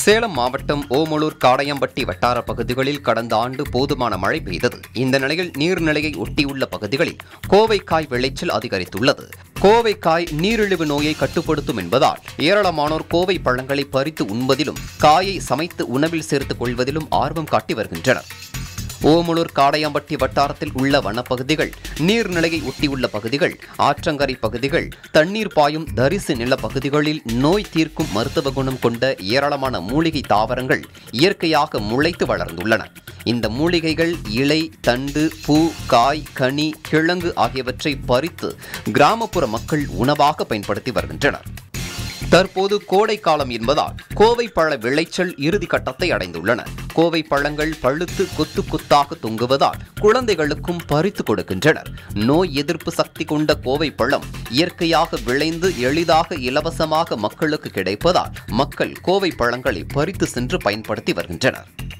சேலம் மாவட்டம் ஓமலூர் காடையம்பட்டி வட்டார பகுதிகளில் கடந்த ஆண்டு போதுமான மழை பெய்தது இந்த நிலையில் நீர்நிலையை ஒட்டியுள்ள பகுதிகளில் கோவைக்காய் விளைச்சல் அதிகரித்துள்ளது கோவைக்காய் நீரிழிவு நோயை கட்டுப்படுத்தும் என்பதால் ஏராளமானோர் கோவை பழங்களை பறித்து உண்பதிலும் காயை சமைத்து உணவில் சேர்த்துக் கொள்வதிலும் ஆர்வம் காட்டி வருகின்றனர் ஓமலூர் காடையம்பட்டி வட்டாரத்தில் உள்ள வனப்பகுதிகள் நீர்நிலையை ஒட்டியுள்ள பகுதிகள் ஆற்றங்கரை பகுதிகள் தண்ணீர் பாயும் தரிசு நில பகுதிகளில் நோய் தீர்க்கும் மருத்துவ குணம் கொண்ட ஏராளமான மூலிகை தாவரங்கள் இயற்கையாக முளைத்து வளர்ந்துள்ளன இந்த மூலிகைகள் இலை தண்டு பூ காய் கனி கிழங்கு ஆகியவற்றை பறித்து கிராமப்புற மக்கள் உணவாக பயன்படுத்தி வருகின்றனர் தற்போது கோடை காலம் என்பதால் கோவை பழ விளைச்சல் இறுதி கட்டத்தை அடைந்துள்ளன கோவை பழங்கள் பழுத்து கொத்து கொத்தாக தொங்குவதால் குழந்தைகளுக்கும் பறித்து கொடுக்கின்றனர் நோய் எதிர்ப்பு சக்தி கொண்ட கோவை பழம் இயற்கையாக விளைந்து எளிதாக இலவசமாக மக்களுக்கு கிடைப்பதால் மக்கள் கோவை பழங்களை பறித்து சென்று பயன்படுத்தி வருகின்றனர்